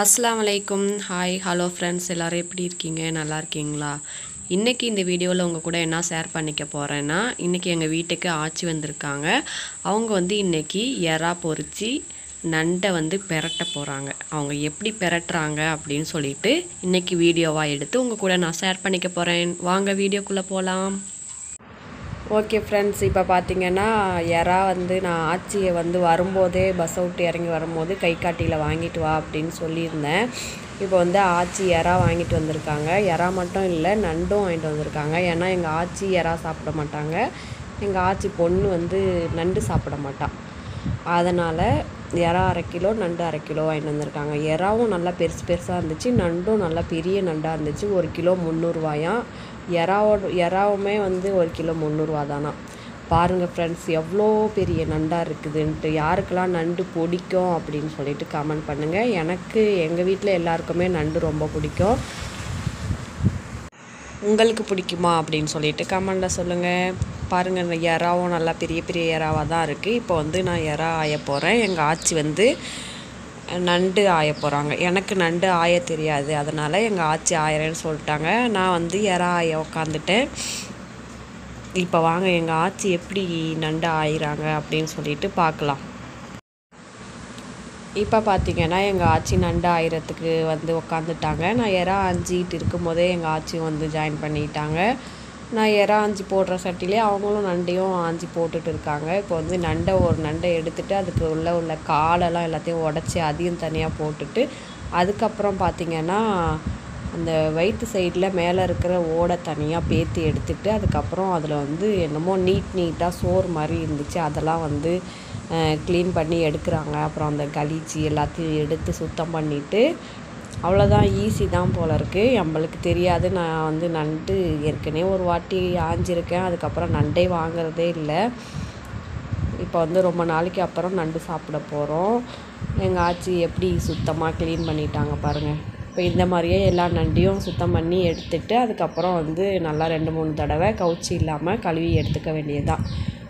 அஸ்ஸலாமு அலைக்கும் hi hello friends எல்லோரும் எப்படி இருக்கீங்க நல்லா இருக்கீங்களா இன்றைக்கி இந்த வீடியோவில் உங்கள் கூட என்ன ஷேர் பண்ணிக்க போகிறேன்னா இன்றைக்கி எங்கள் வீட்டுக்கு ஆச்சி வந்திருக்காங்க அவங்க வந்து இன்றைக்கி எறா பொரித்து நண்டை வந்து பெரட்ட போகிறாங்க அவங்க எப்படி பெரட்டுறாங்க அப்படின்னு சொல்லிட்டு இன்றைக்கி வீடியோவாக எடுத்து உங்கள் கூட நான் ஷேர் பண்ணிக்க போகிறேன் வாங்க வீடியோக்குள்ளே போகலாம் ஓகே ஃப்ரெண்ட்ஸ் இப்போ பார்த்தீங்கன்னா யாரா வந்து நான் ஆச்சியை வந்து வரும்போதே பஸ்ஸை விட்டு இறங்கி வரும்போது கை காட்டியில் வாங்கிட்டு வா அப்படின்னு சொல்லியிருந்தேன் இப்போ வந்து ஆச்சி எறா வாங்கிட்டு வந்திருக்காங்க எறா மட்டும் இல்லை நண்டும் வாங்கிட்டு வந்திருக்காங்க ஏன்னா எங்கள் ஆச்சி எறா சாப்பிட மாட்டாங்க எங்கள் ஆச்சி பொண்ணு வந்து நண்டு சாப்பிட மாட்டான் அதனால் எறா அரை கிலோ நண்டு அரை கிலோ வாங்கிட்டு வந்திருக்காங்க எறாவும் நல்லா பெருசு பெருசாக இருந்துச்சு நண்டும் நல்லா பெரிய நண்டாக இருந்துச்சு ஒரு கிலோ முந்நூறுவாயாம் எறாவோட எறாவுமே வந்து ஒரு கிலோ முந்நூறுவா தானா பாருங்கள் ஃப்ரெண்ட்ஸ் எவ்வளோ பெரிய நண்டாக இருக்குதுன்ட்டு யாருக்கெல்லாம் நண்டு பிடிக்கும் அப்படின்னு சொல்லிட்டு கமெண்ட் பண்ணுங்கள் எனக்கு எங்கள் வீட்டில் எல்லாருக்குமே நண்டு ரொம்ப பிடிக்கும் உங்களுக்கு பிடிக்குமா அப்படின்னு சொல்லிட்டு கமெண்டில் சொல்லுங்கள் பாருங்கள் இந்த எறாவும் நல்லா பெரிய பெரிய எறாவாக தான் இருக்குது இப்போ வந்து நான் எறா ஆய போகிறேன் எங்கள் ஆச்சி வந்து நண்டு ஆய போகிறாங்க எனக்கு நண்டு ஆய தெரியாது அதனால் எங்கள் ஆச்சி ஆயிரேன்னு சொல்லிட்டாங்க நான் வந்து எறா ஆய உக்காந்துட்டேன் இப்போ வாங்க எங்கள் ஆச்சி எப்படி நண்டு ஆயிறாங்க அப்படின்னு சொல்லிட்டு பார்க்கலாம் இப்போ பார்த்தீங்கன்னா எங்கள் ஆச்சி நண்டு ஆயிரத்துக்கு வந்து உக்காந்துட்டாங்க நான் எறா அஞ்சிட்டு இருக்கும்போதே எங்கள் ஆச்சி வந்து ஜாயின் பண்ணிட்டாங்க நான் எறா ஆஞ்சி போடுற சட்டிலே அவங்களும் நண்டையும் ஆஞ்சி போட்டுட்டு இருக்காங்க இப்போ வந்து நண்டை ஒரு நண்டை எடுத்துட்டு அதுக்கு உள்ள உள்ள காலெல்லாம் எல்லாத்தையும் உடச்சி அதையும் தனியாக போட்டுட்டு அதுக்கப்புறம் பார்த்திங்கன்னா அந்த வயிற்று சைடில் மேலே இருக்கிற ஓடை தனியாக பேத்தி எடுத்துட்டு அதுக்கப்புறம் அதில் வந்து என்னமோ நீட் நீட்டாக சோறு மாதிரி இருந்துச்சு அதெல்லாம் வந்து க்ளீன் பண்ணி எடுக்கிறாங்க அப்புறம் அந்த கலீச்சி எல்லாத்தையும் எடுத்து சுத்தம் பண்ணிவிட்டு அவ்வளோதான் ஈஸி தான் போல இருக்குது நம்மளுக்கு தெரியாது நான் வந்து நண்டு ஏற்கனவே ஒரு வாட்டி ஆஞ்சிருக்கேன் அதுக்கப்புறம் நண்டே வாங்குறதே இல்லை இப்போ வந்து ரொம்ப நாளைக்கு அப்புறம் நண்டு சாப்பிட போகிறோம் எங்கள் ஆச்சி எப்படி சுத்தமாக க்ளீன் பண்ணிட்டாங்க பாருங்கள் இப்போ இந்த மாதிரியே எல்லா நண்டையும் சுத்தம் பண்ணி எடுத்துட்டு அதுக்கப்புறம் வந்து நல்லா ரெண்டு மூணு தடவை கவுச்சி இல்லாமல் கழுவி எடுத்துக்க வேண்டியதுதான்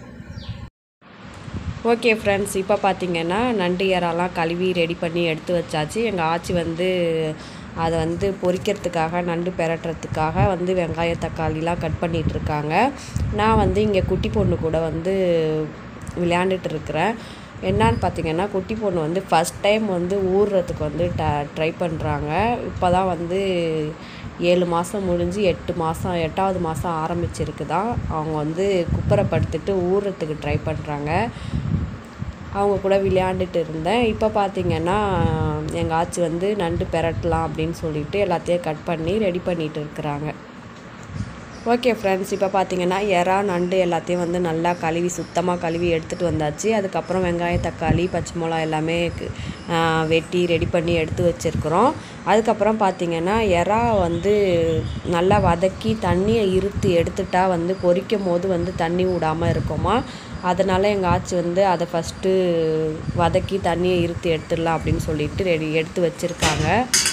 ஓகே ஃப்ரெண்ட்ஸ் இப்போ பார்த்தீங்கன்னா நண்டு இறாலாம் கழுவி ரெடி பண்ணி எடுத்து வச்சாச்சு எங்கள் ஆச்சி வந்து அதை வந்து பொரிக்கிறதுக்காக நண்டு பெரட்டுறதுக்காக வந்து வெங்காய தக்காளிலாம் கட் பண்ணிகிட்ருக்காங்க நான் வந்து இங்கே குட்டி பொண்ணு கூட வந்து விளையாண்டுட்டு இருக்கிறேன் என்னான்னு பார்த்தீங்கன்னா குட்டி பொண்ணு வந்து ஃபஸ்ட் டைம் வந்து ஊறுறதுக்கு வந்து ட ட்ரை பண்ணுறாங்க இப்போ தான் வந்து ஏழு மாதம் முடிஞ்சு எட்டு மாதம் எட்டாவது மாதம் ஆரம்பிச்சிருக்குதான் அவங்க வந்து குப்பரை படுத்துட்டு ஊறுறதுக்கு ட்ரை பண்ணுறாங்க அவங்க கூட விளையாண்டுட்டு இருந்தேன் இப்போ பார்த்தீங்கன்னா எங்கள் ஆச்சி வந்து நண்டு பெரட்டலாம் அப்படின்னு சொல்லிட்டு எல்லாத்தையும் கட் பண்ணி ரெடி பண்ணிட்டு இருக்கிறாங்க ஓகே ஃப்ரெண்ட்ஸ் இப்போ பார்த்தீங்கன்னா எறா நண்டு எல்லாத்தையும் வந்து நல்லா கழுவி சுத்தமாக கழுவி எடுத்துகிட்டு வந்தாச்சு அதுக்கப்புறம் வெங்காயம் தக்காளி பச்சை மிளகா எல்லாமே வெட்டி ரெடி பண்ணி எடுத்து வச்சுருக்குறோம் அதுக்கப்புறம் பார்த்திங்கன்னா எறா வந்து நல்லா வதக்கி தண்ணியை இருத்து எடுத்துட்டா வந்து பொரிக்கும் போது வந்து தண்ணி விடாமல் இருக்குமா அதனால் எங்கள் ஆச்சி வந்து அதை ஃபஸ்ட்டு வதக்கி தண்ணியை இருத்து எடுத்துடலாம் அப்படின்னு சொல்லிட்டு ரெடி எடுத்து வச்சுருக்காங்க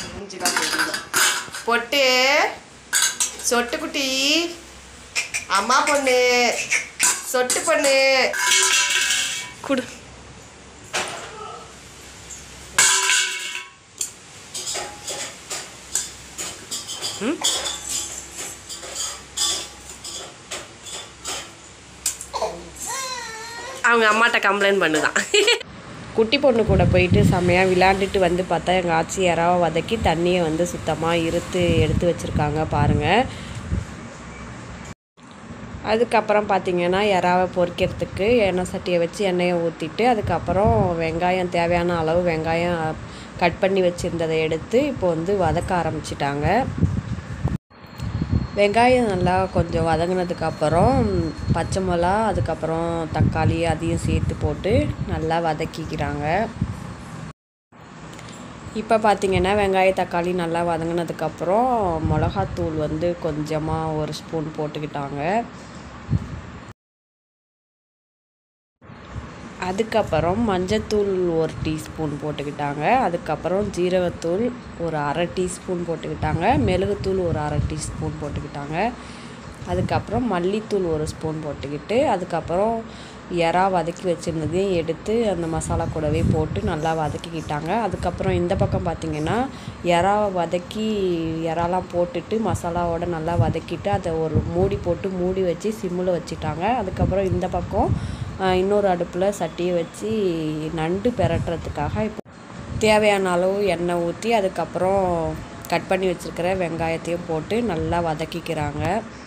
பொட்டு சொட்டு குட்டி அம்மா பொண்ணு சொட்டு பொண்ணு குடு அவங்க அம்மாட்ட கம்ப்ளைண்ட் பண்ணுதான் குட்டி பொண்ணு கூட போயிட்டு செம்மையாக விளையாண்டுட்டு வந்து பார்த்தா எங்கள் ஆச்சி யாராவது வதக்கி தண்ணியை வந்து சுத்தமாக இருத்து எடுத்து வச்சுருக்காங்க பாருங்கள் அதுக்கப்புறம் பார்த்திங்கன்னா எறாவை பொரிக்கிறதுக்கு எண்ணெய் சட்டியை வச்சு எண்ணெயை ஊற்றிட்டு அதுக்கப்புறம் வெங்காயம் தேவையான அளவு வெங்காயம் கட் பண்ணி வச்சுருந்ததை எடுத்து இப்போ வந்து வதக்க ஆரம்பிச்சிட்டாங்க வெங்காயம் நல்லா கொஞ்சம் வதங்கினதுக்கப்புறம் பச்சை மிளகா அதுக்கப்புறம் தக்காளி அதையும் சேர்த்து போட்டு நல்லா வதக்கிக்கிறாங்க இப்போ பார்த்திங்கன்னா வெங்காய தக்காளி நல்லா வதங்கினதுக்கப்புறம் மிளகாத்தூள் வந்து கொஞ்சமாக ஒரு ஸ்பூன் போட்டுக்கிட்டாங்க அதுக்கப்புறம் மஞ்சத்தூள் ஒரு டீஸ்பூன் போட்டுக்கிட்டாங்க அதுக்கப்புறம் ஜீரகத்தூள் ஒரு அரை டீஸ்பூன் போட்டுக்கிட்டாங்க மிளகுத்தூள் ஒரு அரை டீஸ்பூன் போட்டுக்கிட்டாங்க அதுக்கப்புறம் மல்லித்தூள் ஒரு ஸ்பூன் போட்டுக்கிட்டு அதுக்கப்புறம் எறா வதக்கி வச்சுருந்ததையும் எடுத்து அந்த மசாலா கூடவே போட்டு நல்லா வதக்கிக்கிட்டாங்க அதுக்கப்புறம் இந்த பக்கம் பார்த்திங்கன்னா எறாவை வதக்கி எறாலாம் போட்டுட்டு மசாலாவோட நல்லா வதக்கிட்டு அதை ஒரு மூடி போட்டு மூடி வச்சு சிம்மில் வச்சுட்டாங்க அதுக்கப்புறம் இந்த பக்கம் ஆஹ், இன்னொரு அடுப்பில் சட்டியை வச்சு நண்டு பெரட்டுறதுக்காக இப்போ தேவையான அளவு எண்ணெய் ஊற்றி அதுக்கப்புறம் கட் பண்ணி வச்சுருக்கிற வெங்காயத்தையும் போட்டு நல்லா வதக்கிக்கிறாங்க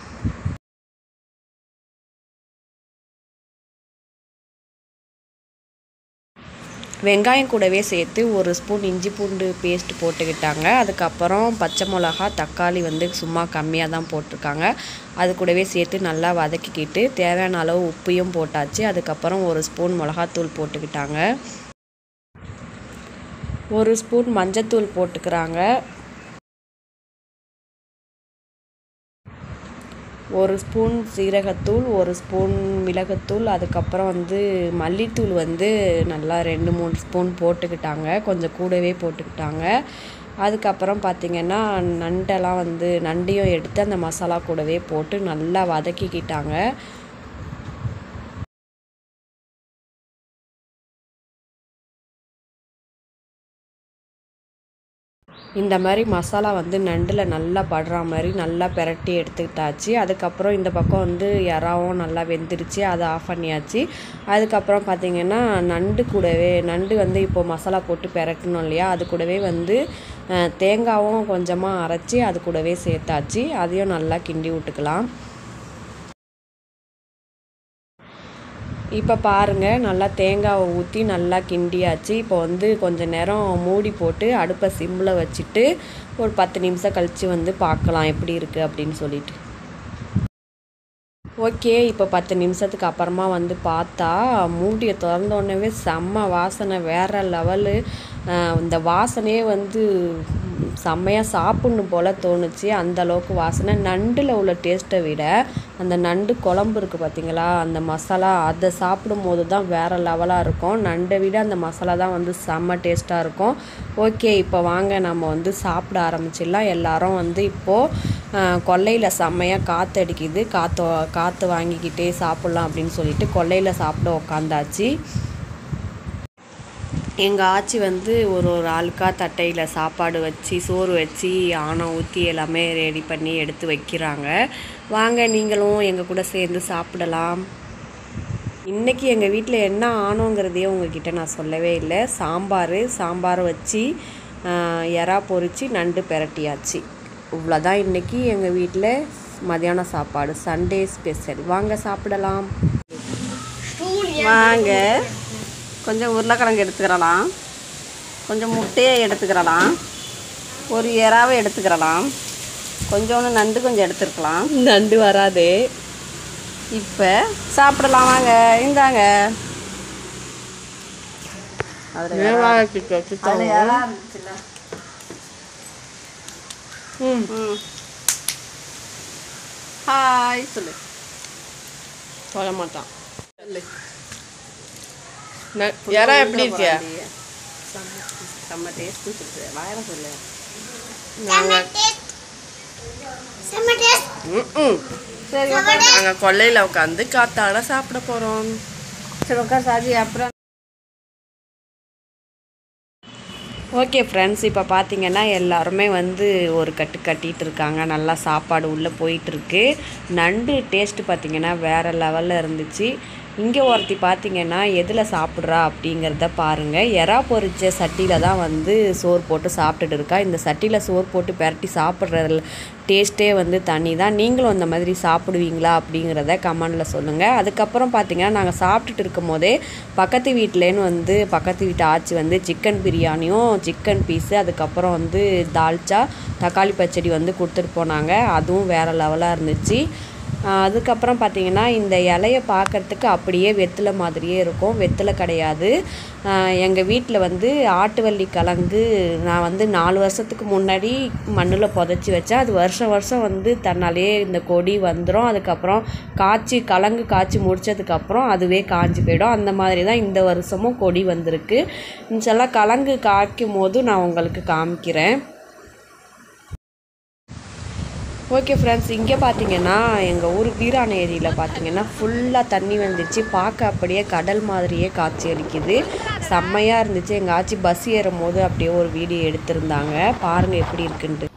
வெங்காயம் கூடவே சேர்த்து ஒரு ஸ்பூன் இஞ்சி பூண்டு பேஸ்ட் போட்டுக்கிட்டாங்க அதுக்கப்புறம் பச்சை மிளகா தக்காளி வந்து சும்மா கம்மியாக தான் போட்டிருக்காங்க அது கூடவே சேர்த்து நல்லா வதக்கிக்கிட்டு தேவையான அளவு உப்பையும் போட்டாச்சு அதுக்கப்புறம் ஒரு ஸ்பூன் மிளகாத்தூள் போட்டுக்கிட்டாங்க ஒரு ஸ்பூன் மஞ்சத்தூள் போட்டுக்கிறாங்க ஒரு ஸ்பூன் சீரகத்தூள் ஒரு ஸ்பூன் மிளகுத்தூள் அதுக்கப்புறம் வந்து மல்லித்தூள் வந்து நல்லா ரெண்டு மூணு ஸ்பூன் போட்டுக்கிட்டாங்க கொஞ்சம் கூடவே போட்டுக்கிட்டாங்க அதுக்கப்புறம் பார்த்திங்கன்னா நண்டெல்லாம் வந்து நண்டையும் எடுத்து அந்த மசாலா கூடவே போட்டு நல்லா வதக்கிக்கிட்டாங்க இந்த மாதிரி மசாலா வந்து நண்டில் நல்லா படுற மாதிரி நல்லா பிரட்டி எடுத்துக்கிட்டாச்சு அதுக்கப்புறம் இந்த பக்கம் வந்து இறாவும் நல்லா வெந்துருச்சு அதை ஆஃப் பண்ணியாச்சு அதுக்கப்புறம் பார்த்திங்கன்னா நண்டு கூடவே நண்டு வந்து இப்போ மசாலா போட்டு பிரட்டணும் இல்லையா அது கூடவே வந்து அஹ், தேங்காவும் கொஞ்சமாக அரைச்சி அது கூடவே சேர்த்தாச்சு அதையும் நல்லா கிண்டி விட்டுக்கலாம் இப்போ பாருங்கள் நல்லா தேங்காவை ஊற்றி நல்லா கிண்டியாச்சு இப்போ வந்து கொஞ்ச நேரம் மூடி போட்டு அடுப்பை சிம்மில் வச்சுட்டு ஒரு பத்து நிமிஷம் கழித்து வந்து பார்க்கலாம் எப்படி இருக்குது அப்படின்னு சொல்லிட்டு ஓகே இப்போ பத்து நிமிஷத்துக்கு அப்புறமா வந்து பார்த்தா மூடியை திறந்த உடனே செம்ம வாசனை வேறு லெவலு இந்த வாசனையே வந்து செம்மையாக சாப்பிட்ணும் போல் தோணுச்சு அந்த அளவுக்கு வாசனை நண்டில் உள்ள டேஸ்ட்டை விட அந்த நண்டு குழம்பு இருக்குது பார்த்தீங்களா அந்த மசாலா அதை சாப்பிடும் போது தான் வேறு லெவலாக இருக்கும் நண்டை விட அந்த மசாலா தான் வந்து செம்ம டேஸ்ட்டாக இருக்கும் ஓகே இப்போ வாங்க நம்ம வந்து சாப்பிட ஆரம்பிச்சிடலாம் எல்லாரும் வந்து இப்போது கொல்லையில் செம்மையாக காற்று அடிக்குது காற்று காற்று வாங்கிக்கிட்டே சாப்பிட்லாம் அப்படின்னு சொல்லிட்டு கொல்லையில் சாப்பிட உக்காந்தாச்சு எங்கள் ஆச்சி வந்து ஒரு ஒரு ஆளுக்கா தட்டையில் சாப்பாடு வச்சு சோறு வச்சு ஆணம் ஊற்றி எல்லாமே ரெடி பண்ணி எடுத்து வைக்கிறாங்க வாங்க நீங்களும் எங்கள் கூட சேர்ந்து சாப்பிடலாம் இன்றைக்கி எங்கள் வீட்டில் என்ன ஆனோங்கிறதையே உங்ககிட்ட நான் சொல்லவே இல்லை சாம்பார் சாம்பார் வச்சு ஆஹ், எறா பொரிச்சு நண்டு பெரட்டியாச்சு இவ்வளோதான் இன்றைக்கி எங்கள் வீட்டில் மதியான சாப்பாடு சண்டே ஸ்பெஷல் வாங்க சாப்பிடலாம் வாங்க கொஞ்சம் உருளைக்கிழங்கு எடுத்துக்கிறலாம் கொஞ்சம் முட்டையை எடுத்துக்கிறலாம் ஒரு எறாவை எடுத்துக்கிறலாம் கொஞ்சோண்டு நண்டு கொஞ்சம் எடுத்துருக்கலாம் நண்டு வராதே இப்போ சாப்பிடலாம் வாங்க இந்தாங்க அதில் அதில் எறா இருந்துச்சுல்ல ம் ம் ஹாய் சொல்லு சொல்ல மாட்டான் ந- இறா எப்படி இருக்கியா செம்ம டேஸ்ட்னு சொல்லுது வாயில சொல்லு ம் சரி நாங்கள் கொல்லையில் உட்காந்து காத்தாட சாப்பிட போகிறோம் சரி உட்கார் சாஜி அப்புறம் ஓகே ஃப்ரெண்ட்ஸ் இப்போ பார்த்தீங்கன்னா எல்லாருமே வந்து ஒரு கட்டு கட்டிகிட்டு இருக்காங்க நல்லா சாப்பாடு உள்ளே போயிட்டுருக்கு நண்டு டேஸ்ட்டு பார்த்தீங்கன்னா வேறு லெவலில் இருந்துச்சு இங்கே ஒருத்தி பார்த்தீங்கன்னா எதில் சாப்பிட்றா அப்படிங்கிறத பாருங்கள் எறா பொரிச்ச சட்டியில் தான் வந்து சோறு போட்டு சாப்பிட்டுட்டு இருக்கா இந்த சட்டியில் சோறு போட்டு பெரட்டி சாப்பிட்ற டேஸ்ட்டே வந்து தனி தான் நீங்களும் இந்த மாதிரி சாப்பிடுவீங்களா அப்படிங்கிறத கமெண்டில் சொல்லுங்கள் அதுக்கப்புறம் பார்த்தீங்கன்னா நாங்கள் சாப்பிட்டுட்டு இருக்கும் போதே பக்கத்து வீட்டிலேன்னு வந்து பக்கத்து வீட்டு ஆச்சி வந்து சிக்கன் பிரியாணியும் சிக்கன் பீஸு அதுக்கப்புறம் வந்து தால்ச்சா தக்காளி பச்சடி வந்து கொடுத்துட்டு போனாங்க அதுவும் வேறு லெவலாக இருந்துச்சு ஆஹ் அதுக்கப்புறம் பார்த்தீங்கன்னா இந்த இலைய பார்க்கறதுக்கு அப்படியே வெத்தலை மாதிரியே இருக்கும் வெத்தலை கிடையாது எங்கள் வீட்டில் வந்து ஆட்டுவள்ளி கிழங்கு நான் வந்து நாலு வருஷத்துக்கு முன்னாடி மண்ணில் புதைச்சி வச்சேன் அது வருஷம் வருஷம் வந்து தன்னாலேயே இந்த கொடி வந்துடும் அதுக்கப்புறம் காய்ச்சி கிழங்கு காய்ச்சி முடிச்சதுக்கப்புறம் அதுவே காஞ்சி போயிடும் அந்த மாதிரி தான் இந்த வருஷமும் கொடி வந்திருக்கு இன்ஷெல்லாம் கிழங்கு காய்க்கும் போது நான் உங்களுக்கு காமிக்கிறேன் ஓகே ஃப்ரெண்ட்ஸ் இங்கே பார்த்தீங்கன்னா எங்கள் ஊர் வீராண ஏரியில் பார்த்தீங்கன்னா ஃபுல்லாக தண்ணி வந்துருச்சு பார்க்க அப்படியே கடல் மாதிரியே காட்சி அளிக்குது செம்மையாக இருந்துச்சு எங்கள் ஆச்சி பஸ் ஏறும் போது அப்படியே ஒரு வீடியோ எடுத்திருந்தாங்க பாருங்கள் எப்படி இருக்குன்ட்டு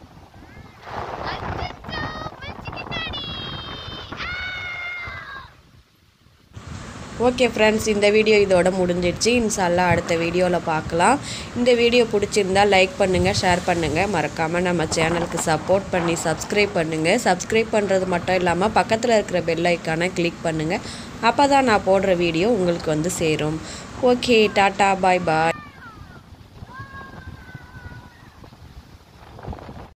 ஓகே ஃப்ரெண்ட்ஸ் இந்த வீடியோ இதோட முடிஞ்சிடுச்சு இன்ஷால்லா அடுத்த வீடியோவில் பார்க்கலாம் இந்த வீடியோ பிடிச்சிருந்தா லைக் பண்ணுங்கள் ஷேர் பண்ணுங்கள் மறக்காமல் நம்ம சேனலுக்கு சப்போர்ட் பண்ணி சப்ஸ்கிரைப் பண்ணுங்கள் சப்ஸ்கிரைப் பண்ணுறது மட்டும் இல்லாமல் பக்கத்தில் இருக்கிற பெல் ஐக்கானை கிளிக் பண்ணுங்கள் அப்போ தான் நான் போடுற வீடியோ உங்களுக்கு வந்து சேரும் ஓகே டாட்டா பாய் பாய்